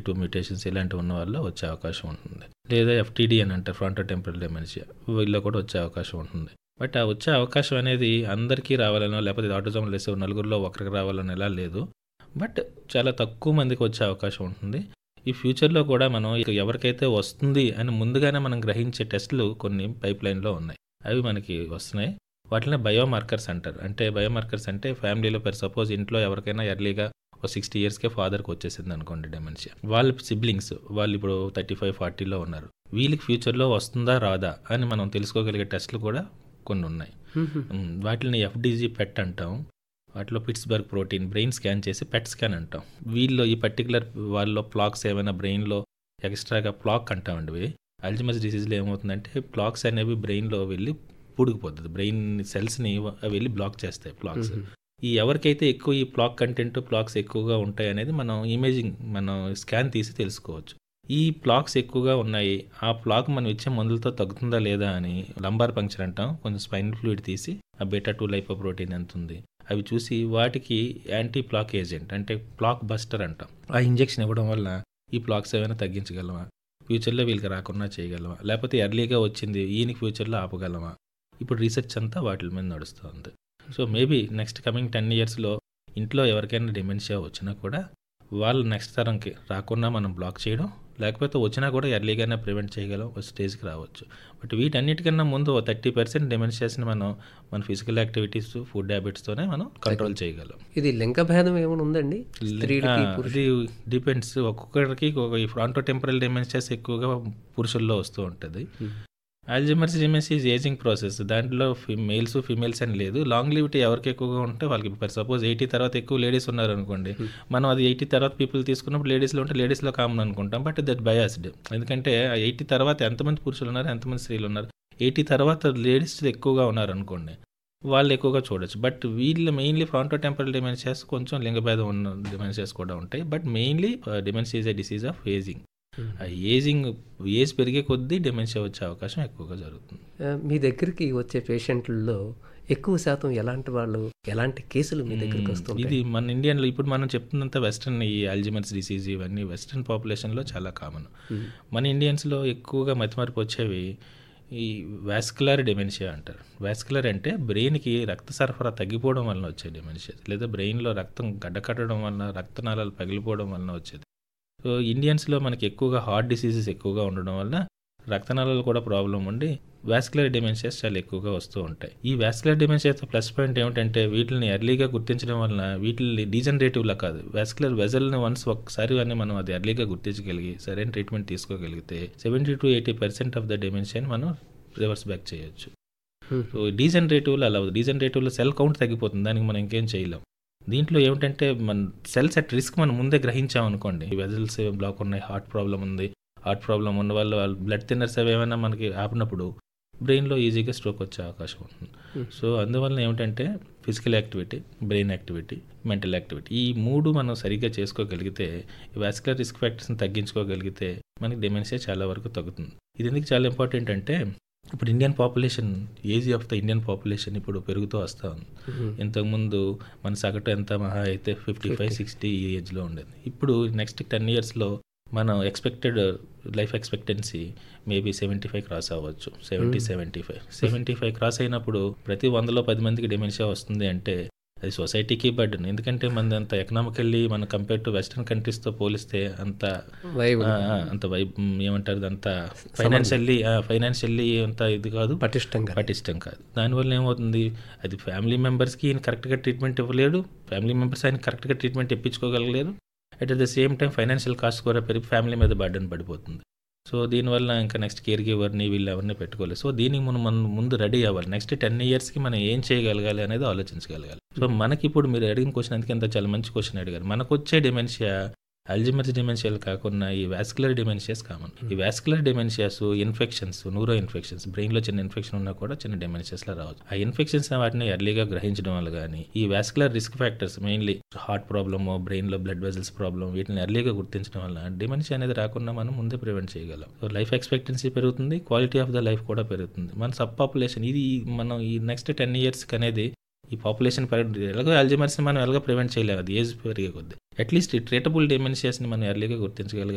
two mutations ఇలాంటివి ఉన్న వాళ్ళు వచ్చే అవకాశం ఉంటుంది లేదా ఎఫ్టీడీ అని అంటారు ఫ్రంటో టెంపరల్ డెమెన్షియా వీళ్ళు కూడా వచ్చే అవకాశం ఉంటుంది బట్ ఆ వచ్చే అవకాశం అనేది అందరికీ రావాలనో లేకపోతే ఆటిజం లేసే నలుగురిలో ఒకరికి రావాలని ఎలా లేదు బట్ చాలా తక్కువ మందికి వచ్చే అవకాశం ఉంటుంది ఈ ఫ్యూచర్లో కూడా మనం ఇక ఎవరికైతే వస్తుంది అని ముందుగానే మనం గ్రహించే టెస్టులు కొన్ని పైప్ లైన్లో ఉన్నాయి అవి మనకి వస్తున్నాయి వాటిని బయోమార్కర్స్ అంటారు అంటే బయోమార్కర్స్ అంటే ఫ్యామిలీలో పర్ సపోజ్ ఇంట్లో ఎవరికైనా ఎర్లీగా ఒక సిక్స్టీ ఇయర్స్కే ఫాదర్కి వచ్చేసింది అనుకోండి డెమెన్షియా వాళ్ళ సిబ్లింగ్స్ వాళ్ళు ఇప్పుడు థర్టీ ఫైవ్ ఫార్టీలో ఉన్నారు వీళ్ళకి ఫ్యూచర్లో వస్తుందా రాదా అని మనం తెలుసుకోగలిగే టెస్టులు కూడా కొన్ని ఉన్నాయి ఉమ్, వాటిని ఎఫ్డీజీ పెట్ అంటాం వాటిలో పిట్స్బర్గ్ ప్రోటీన్ బ్రెయిన్ స్కాన్ చేసి పెట్ స్కాన్ అంటాం వీళ్ళు ఈ పర్టికులర్ వాళ్ళలో ప్లాక్స్ ఏమైనా బ్రెయిన్లో ఎక్స్ట్రాగా ప్లాక్ అంటామండి ఇవి అల్జిమస్ డిసీజ్లో ఏమవుతుందంటే ప్లాక్స్ అనేవి బ్రెయిన్లో వెళ్ళి పూడికిపోతుంది బ్రెయిన్ సెల్స్ని అవి వెళ్ళి బ్లాక్ చేస్తాయి ప్లాక్స్ ఈ ఎవరికైతే ఎక్కువ ఈ ప్లాక్ కంటెంట్ ప్లాక్స్ ఎక్కువగా ఉంటాయి అనేది మనం ఇమేజింగ్ మనం స్కాన్ తీసి తెలుసుకోవచ్చు ఈ ప్లాక్స్ ఎక్కువగా ఉన్నాయి ఆ ప్లాక్ మనం ఇచ్చే మందులతో తగ్గుతుందా లేదా అని లంబార్ పంక్చర్ అంటాం కొంచెం స్పైనల్ ఫ్లూయిడ్ తీసి ఆ బీటా టూ లైపో ప్రోటీన్ ఎంత ఉంది అవి చూసి వాటికి యాంటీ ప్లాక్ ఏజెంట్ అంటే ప్లాక్ బస్టర్ అంటాం ఆ ఇంజెక్షన్ ఇవ్వడం వల్ల ఈ ప్లాక్స్ ఏమైనా తగ్గించగలమా ఫ్యూచర్లో వీళ్ళకి రాకుండా చేయగలమా లేకపోతే ఎర్లీగా వచ్చింది ఈయనకి ఫ్యూచర్లో ఆపగలమా ఇప్పుడు రీసెర్చ్ అంతా వాటి మీద నడుస్తుంది so maybe next coming ten ఇయర్స్లో ఇంట్లో ఎవరికైనా డిమెన్షియా వచ్చినా కూడా వాళ్ళు నెక్స్ట్ తరంకి రాకుండా మనం బ్లాక్ చేయడం లేకపోతే వచ్చినా కూడా ఎర్లీగానే ప్రివెంట్ చేయగలం ఒక స్టేజ్కి రావచ్చు బట్ వీటన్నిటికన్నా ముందు థర్టీ పర్సెంట్ డిమెన్షియాస్ని మనం మన ఫిజికల్ యాక్టివిటీస్ ఫుడ్ హ్యాబిట్స్తోనే మనం కంట్రోల్ చేయగలం ఇది లింగ భేదం ఏమైనా ఉందండి స్త్రీలకి ఆ, ఇది డిపెండ్స్ ఒక్కొక్కరికి ఒక ఈ ఫ్రాంటో టెంపరల్ డిమెన్షియాస్ ఎక్కువగా పురుషుల్లో వస్తూ ఉంటుంది Alzheimer's dementia is ageing process దాంట్లో మేల్స్ ఫీమేల్స్ అని లేదు లాంగ్ లివిటీ ఎవరికి ఎక్కువగా ఉంటే వాళ్ళకి ఫర్ సపోజ్ ఎయిటీ తర్వాత ఎక్కువ లేడీస్ ఉన్నారు అనుకోండి మనం అది ఎయిటీ తర్వాత పీపుల్ తీసుకున్నప్పుడు లేడీస్లో ఉంటే లేడీస్లో కామన్ అనుకుంటాం బట్ దట్ బయాస్డ్ ఎందుకంటే ఎయిటీ తర్వాత ఎంతమంది పురుషులు ఉన్నారు ఎంతమంది స్త్రీలు ఉన్నారు ఎయిటీ తర్వాత లేడీస్ ఎక్కువగా ఉన్నారు అనుకోండి వాళ్ళు ఎక్కువగా చూడొచ్చు బట్ వీళ్ళు మెయిన్లీ ఫ్రాంటో టెంపరల్ డిమెన్షియాస్ కొంచెం లింగభేదం ఉన్న డిమెన్షియాస్ కూడా ఉంటాయి but mainly dementia is a disease of ageing ఆ ఏజింగ్ ఏజ్ పెరిగే కొద్దీ డిమెన్షియా వచ్చే అవకాశం ఎక్కువగా జరుగుతుంది ఆ, మీ దగ్గరికి వచ్చే పేషెంట్లలో ఎక్కువ శాతం ఎలాంటి వాళ్ళు ఎలాంటి కేసులు మీ దగ్గరికి వస్తుంటాయి ఇది మన ఇండియన్లో ఇప్పుడు మనం చెప్తున్నంత వెస్ట్రన్ ఈ అల్జిమర్స్ డిసీజ్ ఇవన్నీ వెస్ట్రన్ పాపులేషన్లో చాలా కామన్ మన ఇండియన్స్లో ఎక్కువగా మతిమరుపు వచ్చేవి ఈ వాస్కులర్ డిమెన్షియా అంటారు వాస్కులర్ అంటే బ్రెయిన్కి రక్త సరఫరా తగ్గిపోవడం వలన వచ్చే డిమెన్షియా లేదా బ్రెయిన్లో రక్తం గడ్డకట్టడం వలన రక్తనాళాలు పగిలిపోవడం వలన వచ్చేది సో ఇండియన్స్లో మనకి ఎక్కువగా హార్ట్ డిసీజెస్ ఎక్కువగా ఉండడం వలన రక్తనాళాలు కూడా ప్రాబ్లం ఉండి వాస్కులర్ డిమెన్షియాస్ చాలా ఎక్కువగా వస్తూ ఉంటాయి ఈ వాస్కులర్ డిమెన్షియాతో ప్లస్ పాయింట్ ఏమిటంటే వీటిని ఎర్లీగా గుర్తించడం వలన వీటిని డీజనరేటివ్లా కాదు వాస్కులర్ వెజల్ని వన్స్ ఒక్కసారి కానీ మనం అది ఎర్లీగా గుర్తించగలిగి సరైన ట్రీట్మెంట్ తీసుకోగలిగితే seventy to eighty percent of the డిమెన్షియాని మనం రివర్స్ బ్యాక్ చేయొచ్చు సో డీజనరేటివ్లో అలా డీజనరేటివ్లో సెల్ కౌంట్ తగ్గిపోతుంది దానికి మనం ఇంకేం చేయలేం దీంట్లో ఏమిటంటే మన సెల్స్ అట్ రిస్క్ మనం ముందే గ్రహించాం అనుకోండి వెజల్స్ బ్లాక్ ఉన్నాయి హార్ట్ ప్రాబ్లం ఉంది హార్ట్ ప్రాబ్లం ఉన్న వాళ్ళు వాళ్ళు బ్లడ్ థిన్నర్స్ అవి ఏమైనా మనకి ఆపినప్పుడు బ్రెయిన్లో ఈజీగా స్ట్రోక్ వచ్చే అవకాశం ఉంటుంది సో అందువల్ల ఏమిటంటే physical activity brain activity mental activity ఈ మూడు మనం సరిగ్గా చేసుకోగలిగితే ఈ వాస్కులర్ రిస్క్ ఫ్యాక్టర్స్ని తగ్గించుకోగలిగితే మనకి డిమెన్షియా చాలా వరకు తగ్గుతుంది ఇది ఎందుకు చాలా ఇంపార్టెంట్ అంటే ఇప్పుడు Indian population age of the Indian population ఇప్పుడు పెరుగుతూ వస్తూ ఉంది ఇంతకుముందు మన సగటు ఎంత మహా అయితే ఫిఫ్టీ ఫైవ్ సిక్స్టీ ఈ ఏజ్లో ఉండేది ఇప్పుడు నెక్స్ట్ టెన్ ఇయర్స్లో మనం expected life expectancy maybe seventy five cross అవ్వచ్చు seventy seventy five seventy five cross అయినప్పుడు ప్రతి వందలో పది మందికి డిమెన్షియా వస్తుంది అంటే అది సొసైటీకి బర్డన్ ఎందుకంటే మనది అంత ఎకనామికల్లీ మన కంపేర్ టు వెస్ట్రన్ కంట్రీస్తో పోలిస్తే అంత వైబ్ ఆ, ఆ, అంత వైబ్ ఏమంటారు అంత ఫైనాన్షియల్లీ ఫైనాన్షియల్లీ అంత ఇది కాదు పటిష్టంగా పటిష్టం కాదు దానివల్ల ఏమవుతుంది అది ఫ్యామిలీ మెంబర్స్కి ఈయన కరెక్ట్గా ట్రీట్మెంట్ ఇవ్వలేడు ఫ్యామిలీ మెంబర్స్ ఆయన కరెక్ట్గా ట్రీట్మెంట్ ఇప్పించుకోగలగలేరు at the same time financial cost కూడా పెరిగి ఫ్యామిలీ మీద బర్డన్ పడిపోతుంది సో దీనివల్ల ఇంకా నెక్స్ట్ కేర్ గివర్ని వీళ్ళు ఎవరిని పెట్టుకోలేదు సో దీనికి మనం మనం ముందు రెడీ అవ్వాలి నెక్స్ట్ టెన్ ఇయర్స్కి మనం ఏం చేయగలగాలి అనేది ఆలోచించగలగాలి సో మనకి ఇప్పుడు మీరు అడిగిన క్వశ్చన్ అందుకే ఎంత చాలా మంచి క్వశ్చన్ అడిగారు మనకు వచ్చే డిమెన్షియా అల్జిమర్స్ డిమెన్షియాలు కాకుండా ఈ వాస్కులర్ డిమెన్షియాస్ కామన్ ఈ vascular dementias infections neuro infections బ్రెయిన్లో చిన్న ఇన్ఫెక్షన్ ఉన్నా కూడా చిన్న డిమెన్షియాస్లో రావచ్చు ఆ ఇన్ఫెక్షన్స్ వాటిని ఎర్లీగా గ్రహించడం వల్ల కానీ ఈ vascular risk factors mainly heart problem బ్రెయిన్లో బ్లడ్ వెజల్స్ ప్రాబ్లమ్ వీటిని ఎర్లీగా గుర్తించడం వల్ల డిమెన్షియా అనేది రాకుండా మనం ముందే ప్రివెంట్ చేయగలం సో లైఫ్ ఎక్స్పెక్టెన్సీ పెరుగుతుంది క్వాలిటీ ఆఫ్ ద లైఫ్ కూడా పెరుగుతుంది మన సబ్ పాపులేషన్ ఇది మనం ఈ నెక్స్ట్ టెన్ ఇయర్స్కి అనేది ఈ పాపులేషన్ పెరగ ఎలాగో అల్జిమర్స్ని మనం ఎలాగో ప్రివెంట్ చేయలేము అది ఏజ్ పెరిగే కొద్ది అట్లీస్ట్ ట్రీటబుల్ డిమెన్షియాస్ని మనం ఎర్లీగా గుర్తించగలిగాం